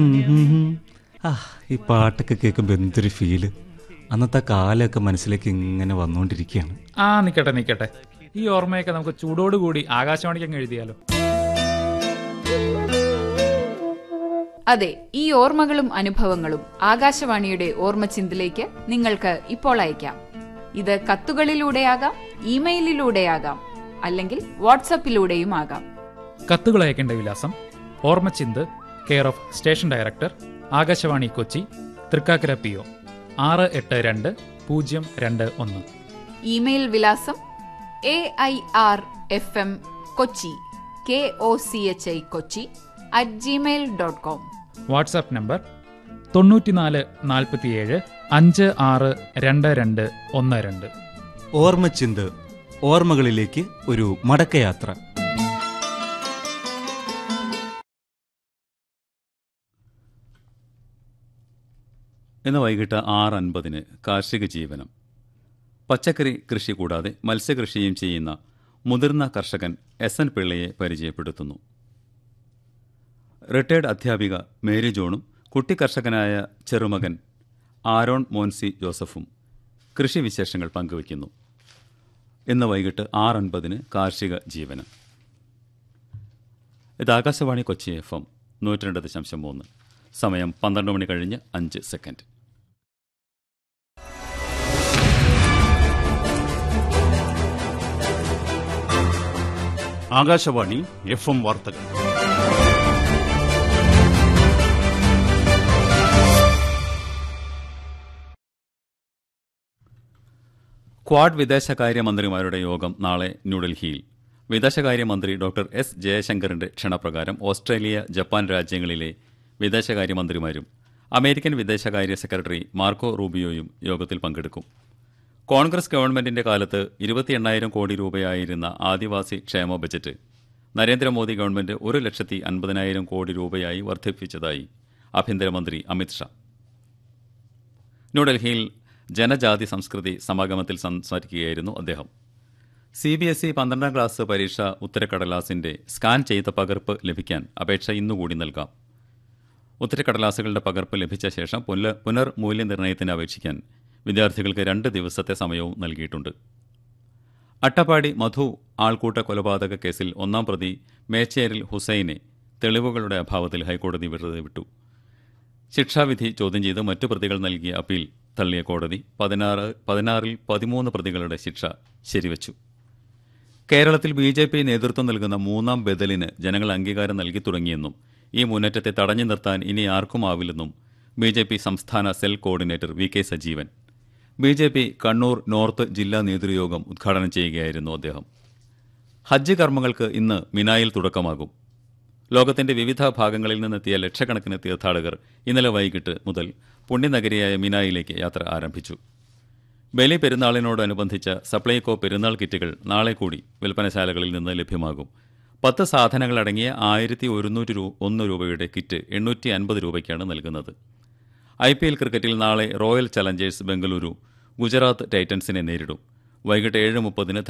ആ ഈ പാട്ടൊക്കെ കേൾക്കുമ്പോൾ എന്തൊരു ഫീല് അന്നത്തെ കാലമൊക്കെ മനസ്സിലേക്ക് ഇങ്ങനെ വന്നുകൊണ്ടിരിക്കുകയാണ് ആ നിക്കട്ടെ നിക്കട്ടെ ഈ ഓർമ്മയൊക്കെ നമുക്ക് ചൂടോടുകൂടി ആകാശവാണിക്ക് അങ്ങ് എഴുതിയാലോ അതെ ഈ ഓർമ്മകളും അനുഭവങ്ങളും ആകാശവാണിയുടെ ഓർമ്മച്ചിന്തിലേക്ക് നിങ്ങൾക്ക് ഇപ്പോൾ അയക്കാം ഇത് കത്തുകളിലൂടെയാകാം ഇമെയിലിലൂടെയാകാം അല്ലെങ്കിൽ വാട്സപ്പിലൂടെയും ആകാം കത്തുകൾ അയക്കേണ്ട വിലാസം ഓർമ്മച്ചിന്ത് care of station director Akashvani Kochi Thrikkakara P O ആറ് എട്ട് രണ്ട് പൂജ്യം രണ്ട് ഒന്ന് ഇമെയിൽ വിലാസം A I R F M Kochi K O C H I Kochi at gmail dot com WhatsApp number തൊണ്ണൂറ്റിനാല് നാൽപ്പത്തിയേഴ് അഞ്ച് ആറ് രണ്ട് രണ്ട് ഒന്ന് രണ്ട് ഓർമ്മച്ചിന്ത് ഓർമ്മകളിലേക്ക് ഒരു മടക്കയാത്ര ഇന്ന് വൈകിട്ട് ആറ് അൻപതിന് കാർഷിക ജീവനം പച്ചക്കറി കൃഷി കൂടാതെ മത്സ്യകൃഷിയും ചെയ്യുന്ന മുതിർന്ന കർഷകൻ എസ് എൻ പിള്ളയെ പരിചയപ്പെടുത്തുന്നു റിട്ടയർഡ് അധ്യാപിക മേരി ജോണും കുട്ടി കർഷകനായ ചെറുമകൻ ആരോൺ മോൻസി ജോസഫും കൃഷി വിശേഷങ്ങൾ പങ്കുവയ്ക്കുന്നു ഇന്ന് വൈകിട്ട് ആറ് അൻപതിന് കാർഷിക ജീവനം ഇത് ആകാശവാണി കൊച്ചി എഫ് എം നൂറ്റി രണ്ട് ദശാംശം മൂന്ന് സമയം പന്ത്രണ്ട് മണി കഴിഞ്ഞ് അഞ്ച് സെക്കൻഡ് ആകാശവാണി എഫ് എം വാർത്തകൾ ക്വാഡ് വിദേശകാര്യമന്ത്രിമാരുടെ യോഗം നാളെ ന്യൂഡൽഹിയിൽ വിദേശകാര്യമന്ത്രി ഡോക്ടർ എസ് ജയശങ്കറിന്റെ ക്ഷണപ്രകാരം ഓസ്ട്രേലിയ ജപ്പാൻ രാജ്യങ്ങളിലെ വിദേശകാര്യമന്ത്രിമാരും അമേരിക്കൻ വിദേശകാര്യ സെക്രട്ടറി മാർക്കോ റൂബിയോയും യോഗത്തിൽ പങ്കെടുക്കും കോൺഗ്രസ് ഗവൺമെന്റിന്റെ കാലത്ത് ഇരുപത്തി എണ്ണായിരം കോടി രൂപയായിരുന്ന ആദിവാസി ക്ഷേമ ബജറ്റ് നരേന്ദ്രമോദി ഗവൺമെന്റ് ഒരു ലക്ഷത്തി അൻപതിനായിരം കോടി രൂപയായി വർദ്ധിപ്പിച്ചതായി ആഭ്യന്തരമന്ത്രി അമിത്ഷാ ന്യൂഡൽഹിയിൽ ജനജാതി സംസ്കൃതി സമാഗമത്തിൽ സംസാരിക്കുകയായിരുന്നു അദ്ദേഹം സി ബി എസ് ഇ പന്ത്രണ്ടാം ക്ലാസ് പരീക്ഷ ഉത്തരക്കടലാസിന്റെ സ്കാൻ ചെയ്ത പകർപ്പ് ലഭിക്കാൻ അപേക്ഷ ഇന്നുകൂടി നൽകാം ഉത്തരക്കടലാസുകളുടെ പകർപ്പ് ലഭിച്ച ശേഷം പുനർ പുനർമൂല്യനിർണ്ണയത്തിന് അപേക്ഷിക്കാൻ വിദ്യാർത്ഥികൾക്ക് രണ്ട് ദിവസത്തെ സമയവും നൽകിയിട്ടുണ്ട് അട്ടപ്പാടി മധു ആൾക്കൂട്ട കൊലപാതക കേസിൽ ഒന്നാം പ്രതി മേച്ചേരിൽ ഹുസൈനെ തെളിവുകളുടെ അഭാവത്തിൽ ഹൈക്കോടതി വെറുതെ വിട്ടു ശിക്ഷാവിധി ചോദ്യം ചെയ്ത് മറ്റു പ്രതികൾ നൽകിയ അപ്പീൽ തള്ളിയ കോടതി പതിനാറ് പതിനാറിൽ പതിമൂന്ന് പ്രതികളുടെ ശിക്ഷ ശരിവച്ചു കേരളത്തിൽ ബി ജെ പി നേതൃത്വം നൽകുന്ന മൂന്നാം ബദലിന് ജനങ്ങൾ അംഗീകാരം നൽകി തുടങ്ങിയെന്നും ഈ മുന്നേറ്റത്തെ തടഞ്ഞു നിർത്താൻ ഇനി ആർക്കുമാവില്ലെന്നും ബി ജെ പി സംസ്ഥാന cell coordinator V K Sajeevan B J P Kannur north ജില്ലാ നേതൃയോഗം ഉദ്ഘാടനം ചെയ്യുകയായിരുന്നു അദ്ദേഹം ഹജ്ജ് കർമ്മങ്ങൾക്ക് ഇന്ന് മിനായിൽ തുടക്കമാകും ലോകത്തിന്റെ വിവിധ ഭാഗങ്ങളിൽ നിന്നെത്തിയ ലക്ഷക്കണക്കിന് തീർത്ഥാടകർ ഇന്നലെ വൈകിട്ട് മുതൽ പുണ്യനഗരിയായ മിനായിലേക്ക് യാത്ര ആരംഭിച്ചു ബലി പെരുന്നാളിനോടനുബന്ധിച്ച സപ്ലൈകോ പെരുന്നാൾ കിറ്റുകൾ നാളെ കൂടി വിൽപ്പനശാലകളിൽ നിന്ന് ലഭ്യമാകും പത്ത് സാധനങ്ങളടങ്ങിയ ആയിരത്തി ഒരുന്നൂറ്റി രൂ ഒന്ന് രൂപയുടെ കിറ്റ് എണ്ണൂറ്റി അൻപത് രൂപയ്ക്കാണ് നൽകുന്നത് ഐ പി എൽ ക്രിക്കറ്റിൽ നാളെ റോയൽ ചലഞ്ചേഴ്സ് ബംഗളൂരു ഗുജറാത്ത് ടൈറ്റൻസിനെ നേരിടും വൈകിട്ട് ഏഴ് മുപ്പതിന്